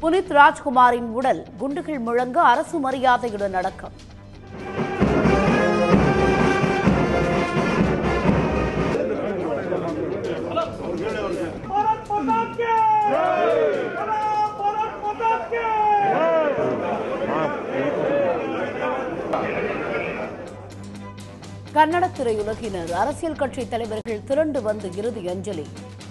புனித் ராஜ்குமாரின் உடல் குண்டுகள் முழங்க அரசு மரியாதையுடன் அடக்கம் भारत माता के भारत माता के கன்னட திரையுலகினர் அரசியல் கட்சி தலைவர்கள் திரண்டு வந்து இறுதி அஞ்சலி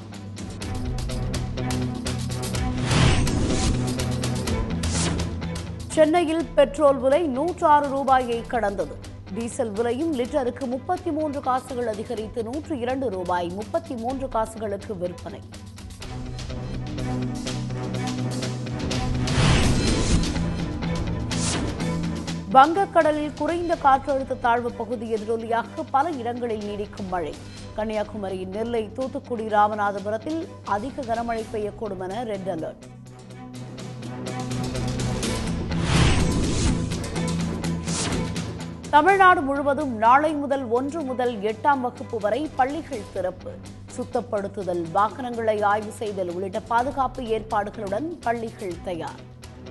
சென்னையில் பெட்ரோல் விலை நூற்றாறு ரூபாயை கடந்தது டீசல் விலையும் லிட்டருக்கு முப்பத்தி மூன்று காசுகள் அதிகரித்து நூற்று இரண்டு ரூபாய் முப்பத்தி மூன்று காசுகளுக்கு விற்பனை வங்கக்கடலில் குறைந்த காற்றழுத்த தாழ்வு பகுதி எதிரொலியாக பல இடங்களில் நீடிக்கும் மழை கன்னியாகுமரி நெல்லை தூத்துக்குடி ராமநாதபுரத்தில் அதிக கனமழை பெய்யக்கூடும் என ரெட் அலர்ட் தமிழ்நாடு முழுவதும் நாளை முதல் ஒன்று முதல் எட்டாம் வகுப்பு வரை பள்ளிகள் திறப்பு சுத்தப்படுத்துதல் வாகனங்களை ஆய்வு செய்தல் உள்ளிட்ட பாதுகாப்பு ஏற்பாடுகளுடன் பள்ளிகள் தயார்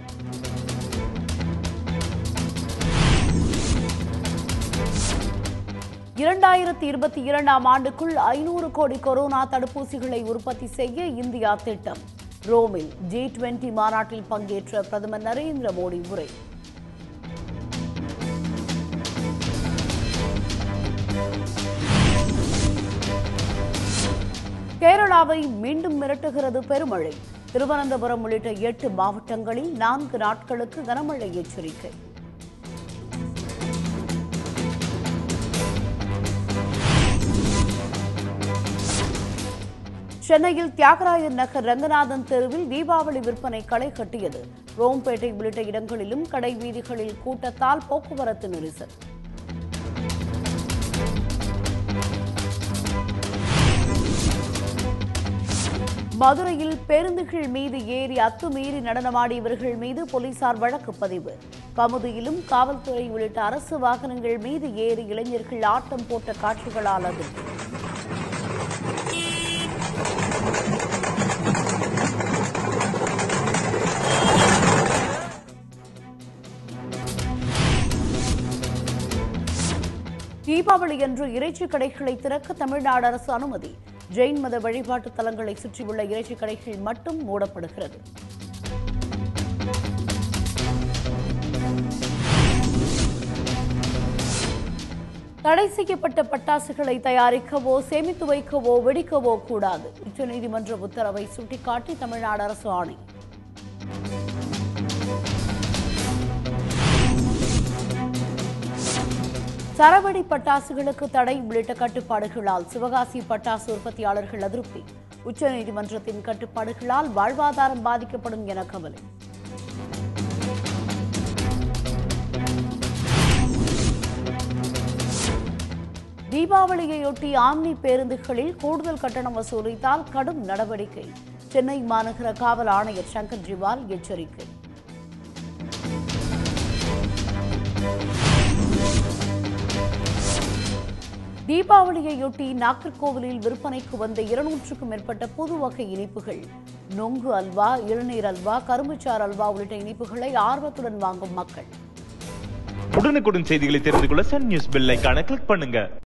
இரண்டாயிரத்தி இருபத்தி இரண்டாம் ஆண்டுக்குள் ஐநூறு கோடி கொரோனா தடுப்பூசிகளை உற்பத்தி செய்ய இந்தியா திட்டம் ரோமில் ஜி டுவெண்டி மாநாட்டில் பங்கேற்ற பிரதமர் நரேந்திர மோடி உரை கேரளாவை மீண்டும் மிரட்டுகிறது பெருமழை திருவனந்தபுரம் உள்ளிட்ட எட்டு மாவட்டங்களில் நான்கு நாட்களுக்கு கனமழை எச்சரிக்கை சென்னையில் தியாகராயர் நகர் ரங்கநாதன் தெருவில் தீபாவளி விற்பனை களை கட்டியது ரோம்பேட்டை உள்ளிட்ட இடங்களிலும் கடை வீதிகளில் கூட்டத்தால் போக்குவரத்து நெரிசல் மதுரையில் பேருந்துகள் மீது ஏறி அத்துமீறி நடனமாடியவர்கள் மீது போலீசார் வழக்கு பதிவு கமுதியிலும் காவல்துறை உள்ளிட்ட அரசு வாகனங்கள் மீது ஏறி இளைஞர்கள் ஆட்டம் போட்ட காட்சிகளால் அதிர்ச்சி தீபாவளியன்று இறைச்சி கடைகளை திறக்க தமிழ்நாடு அரசு அனுமதி ஜெயின் மத வழிபாட்டு தலங்களை சுற்றியுள்ள இறைச்சி கடைகள் மட்டும் மூடப்படுகிறது தடை செய்யப்பட்ட பட்டாசுகளை தயாரிக்கவோ சேமித்து வைக்கவோ வெடிக்கவோ கூடாது உச்சநீதிமன்ற உத்தரவை சுட்டிக்காட்டி தமிழ்நாடு அரசு ஆணை சரவெடி பட்டாசுகளுக்கு தடை உள்ளிட்ட கட்டுப்பாடுகளால் சிவகாசி பட்டாசு உற்பத்தியாளர்கள் அதிருப்தி உச்சநீதிமன்றத்தின் கட்டுப்பாடுகளால் வாழ்வாதாரம் பாதிக்கப்படும் என கவலை தீபாவளியையொட்டி ஆம்னி பேருந்துகளில் கூடுதல் கட்டணம் வசூலித்தால் கடும் நடவடிக்கை சென்னை மாநகர காவல் ஆணையர் சங்கர் ஜிவால் எச்சரிக்கை தீபாவளியையொட்டி நாகர்கோவிலில் விற்பனைக்கு வந்த இருநூற்றுக்கும் மேற்பட்ட புது வகை இனிப்புகள் நொங்கு அல்வா இளநீர் அல்வா கரும்புச்சாறு அல்வா உள்ளிட்ட இனிப்புகளை ஆர்வத்துடன் வாங்கும் மக்கள் உடனுக்குடன் செய்திகளை தெரிந்து கொள்ள சன் நியூஸ் பெல் ஐகானை கிளிக் பண்ணுங்க